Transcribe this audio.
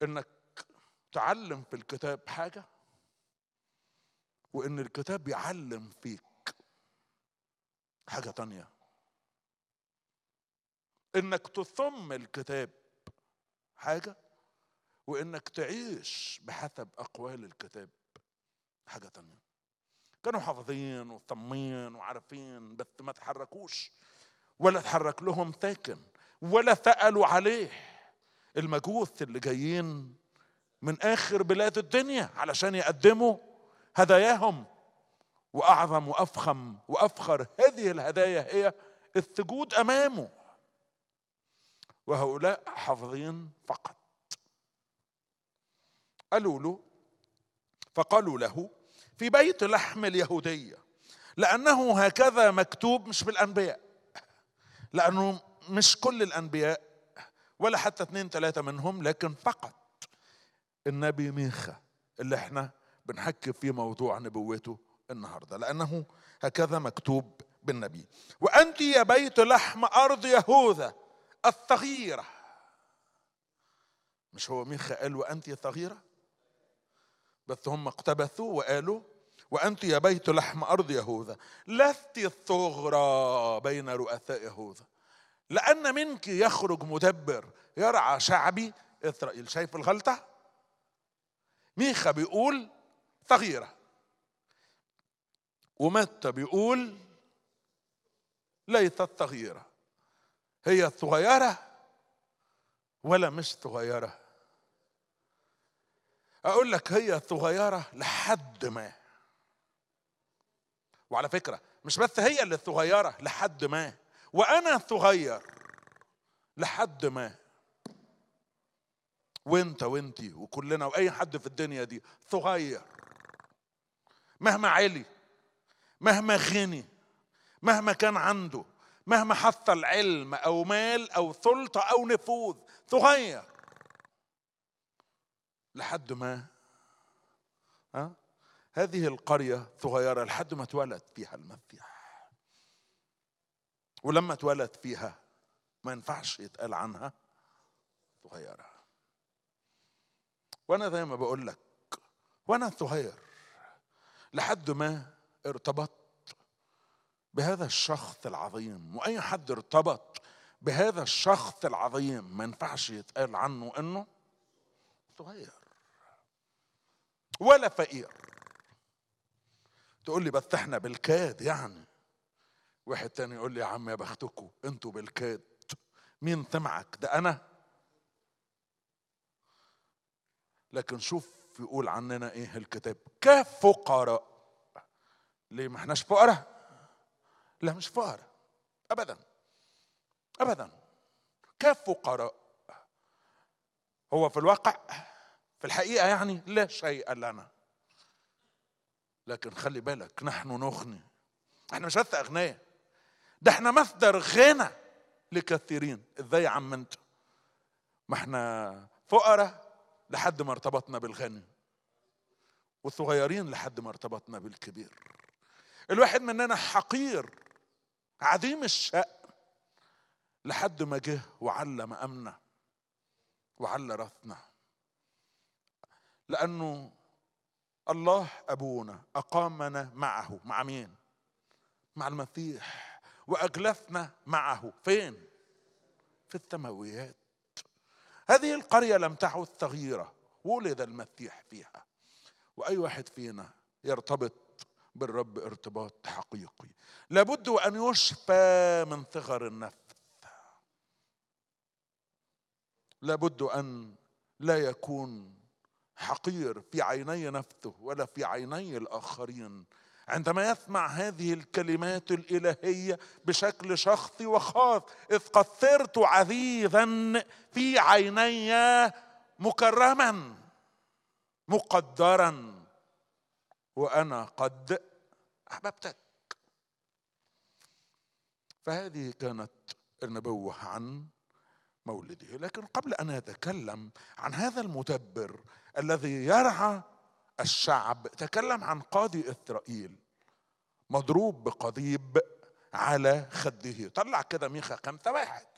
انك تعلم في الكتاب حاجه وان الكتاب يعلم فيك حاجه تانيه انك تثم الكتاب حاجه وانك تعيش بحسب اقوال الكتاب حاجه تانيه كانوا حافظين وثمين وعارفين بس ما تحركوش ولا تحرك لهم ساكن ولا سألوا عليه المجوس اللي جايين من آخر بلاد الدنيا علشان يقدموا هداياهم وأعظم وأفخم وأفخر هذه الهدايا هي السجود أمامه وهؤلاء حافظين فقط قالوا له فقالوا له في بيت لحم اليهودية لأنه هكذا مكتوب مش بالأنبياء لأنه مش كل الأنبياء ولا حتى اثنين ثلاثة منهم لكن فقط النبي ميخا اللي احنا بنحكي في موضوع نبوته النهارده لأنه هكذا مكتوب بالنبي وأنت يا بيت لحم أرض يهوذا الصغيرة مش هو ميخا قال وأنت صغيرة بس هم اقتبسوا وقالوا وأنت يا بيت لحم أرض يهوذا لست الصغرى بين رؤساء يهوذا لأن منك يخرج مدبر يرعى شعبي إسرائيل شايف الغلطة ميخا بيقول صغيرة ومتى بيقول ليست صغيرة هي صغيرة ولا مش صغيرة أقول لك هي صغيرة لحد ما وعلى فكرة مش بس هي اللي صغيرة لحد ما وأنا صغير لحد ما وانت وانتي وكلنا واي حد في الدنيا دي صغير مهما علي مهما غني مهما كان عنده مهما حصل علم او مال او سلطه او نفوذ صغير لحد ما ها هذه القريه صغيره لحد ما اتولد فيها المسيح ولما اتولد فيها ما ينفعش يتقال عنها صغيره وانا زي ما بقول لك وانا صغير لحد ما ارتبطت بهذا الشخص العظيم واي حد ارتبط بهذا الشخص العظيم ما ينفعش يتقال عنه انه صغير ولا فقير تقول لي بس احنا بالكاد يعني واحد تاني يقول لي يا عم يا بختكم انتوا بالكاد مين سمعك ده انا لكن شوف يقول عننا ايه الكتاب كفقراء ليه ما احناش فقراء لا مش فقراء ابدا ابدا كفقراء هو في الواقع في الحقيقه يعني لا شيء لنا لكن خلي بالك نحن نغني احنا مش بس اغنياء ده احنا مصدر غنى لكثيرين ازاي يا عم انت ما احنا فقراء لحد ما ارتبطنا بالغني والصغيرين لحد ما ارتبطنا بالكبير الواحد مننا حقير عديم الشأن لحد ما جه وعلى مقامنا وعلى راسنا لأنه الله أبونا أقامنا معه مع مين؟ مع المسيح وأجلسنا معه فين؟ في السماويات هذه القرية لم تعد صغيرة ولد المسيح فيها وأي واحد فينا يرتبط بالرب ارتباط حقيقي لابد أن يشفى من صغر النفس لابد أن لا يكون حقير في عيني نفسه ولا في عيني الآخرين عندما يسمع هذه الكلمات الإلهية بشكل شخصي وخاص إذ قد صرت عزيزا في عيني مكرما مقدرا وأنا قد أحببتك فهذه كانت النبوة عن مولده لكن قبل أن أتكلم عن هذا المدبر الذي يرعى الشعب تكلم عن قاضي إسرائيل مضروب بقضيب على خده طلع كده ميخا خمسة واحد